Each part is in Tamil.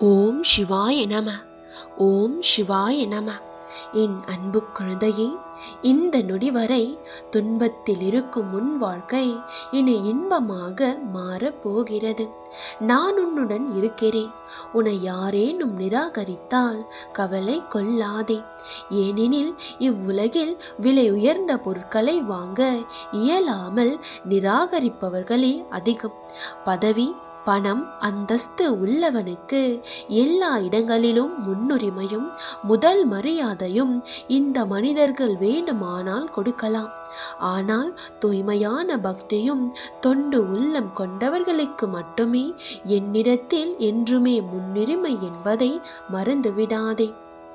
ஓம் சிவாய நம ஓம் சிவாய நம என் அன்பு குழந்தையே இந்த நொடி வரை துன்பத்தில் இருக்கும் உன் வாழ்க்கை இனி இன்பமாக மாறப் போகிறது நான் உன்னுடன் இருக்கிறேன் உன்னை யாரேனும் நிராகரித்தால் கவலை கொள்ளாதே ஏனெனில் இவ்வுலகில் விலை உயர்ந்த பொருட்களை வாங்க இயலாமல் நிராகரிப்பவர்களே அதிகம் பதவி பணம் அந்தஸ்து உள்ளவனுக்கு எல்லா இடங்களிலும் முன்னுரிமையும் முதல் மரியாதையும் இந்த மனிதர்கள் வேண்டுமானால் கொடுக்கலாம் ஆனால் தூய்மையான பக்தியும் தொண்டு உள்ளம் கொண்டவர்களுக்கு மட்டுமே என்னிடத்தில் என்றுமே முன்னுரிமை என்பதை மறந்துவிடாதே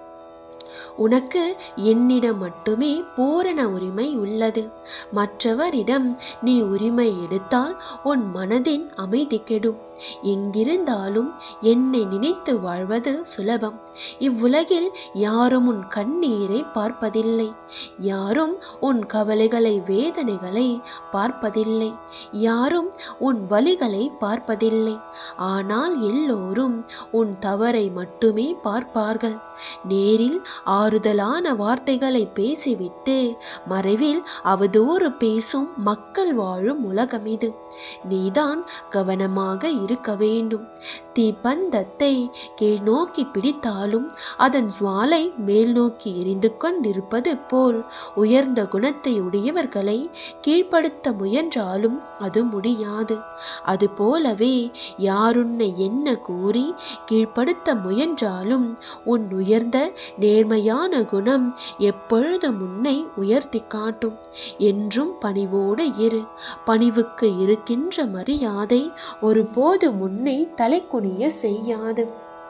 உனக்கு என்னிடம் மட்டுமே பூரண உரிமை உள்ளது மற்றவரிடம் நீ உரிமை எடுத்தால் உன் மனதின் அமைதி கெடும் எங்கிருந்தாலும் என்னை நினைத்து வாழ்வது சுலபம் இவ்வுலகில் யாரும் உன் கண்ணீரை பார்ப்பதில்லை யாரும் உன் கவலைகளை வேதனைகளை பார்ப்பதில்லை யாரும் உன் வலிகளை பார்ப்பதில்லை ஆனால் எல்லோரும் உன் தவறை மட்டுமே பார்ப்பார்கள் நேரில் ஆறுதலான வார்த்தைகளை பேசிவிட்டு மறைவில் அவதூறு பேசும் மக்கள் வாழும் உலகம் இது நீதான் கவனமாக இருக்க வேண்டும் தீப்பந்தத்தை கீழ் நோக்கி பிடித்தாலும் அதன் சுவாலை மேல் நோக்கி எரிந்து கொண்டிருப்பது போல் உயர்ந்த குணத்தை உடையவர்களை கீழ்ப்படுத்த முயன்றாலும் அது முடியாது அதுபோலவே யாருன்னை என்ன கூறி கீழ்ப்படுத்த முயன்றாலும் உன் உயர்ந்த நேர்மையான குணம் எப்பொழுதும் உன்னை உயர்த்தி காட்டும் என்றும் பணிவோடு இரு பணிவுக்கு இருக்கின்ற மரியாதை ஒருபோதும் உன்னை தலைக்குனிய செய்யாது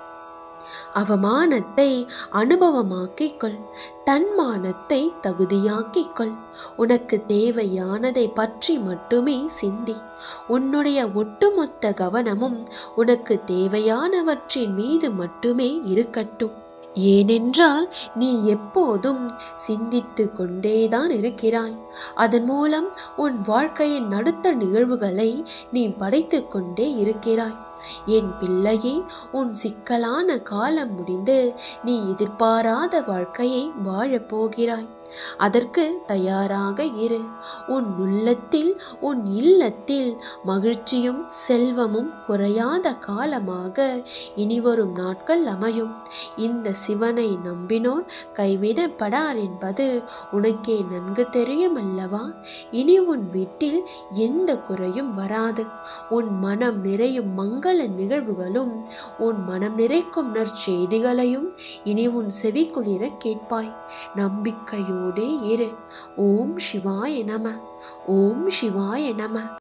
அவமானத்தை அனுபவமாக்கிக் கொள் தன்மானத்தை தகுதியாக்கிக் கொள் உனக்கு தேவையானதை பற்றி மட்டுமே சிந்தி உன்னுடைய ஒட்டுமொத்த கவனமும் உனக்கு தேவையானவற்றின் மீது மட்டுமே இருக்கட்டும் ஏனென்றால் நீ எப்போதும் சிந்தித்து கொண்டேதான் இருக்கிறாய் அதன் மூலம் உன் வாழ்க்கையின் நடுத்த நிகழ்வுகளை நீ படைத்து கொண்டே இருக்கிறாய் என் பிள்ளையே உன் சிக்கலான காலம் முடிந்து நீ எதிர்பாராத வாழ்க்கையை வாழப் போகிறாய் அதற்கு தயாராக இரு உன் உள்ளத்தில் உன் இல்லத்தில் மகிழ்ச்சியும் செல்வமும் குறையாத காலமாக இனிவரும் நாட்கள் அமையும் இந்த சிவனை நம்பினோர் கைவிடப்படார் என்பது உனக்கே நன்கு தெரியும் அல்லவா இனி உன் வீட்டில் எந்த குறையும் வராது உன் மனம் நிறையும் மங்கள நிகழ்வுகளும் உன் மனம் நிறைக்கும் நற்செய்திகளையும் இனி உன் செவிக்குளிர கேட்பாய் நம்பிக்கையோடே இரு ஓம் சிவாய நம ஓம் சிவாய நம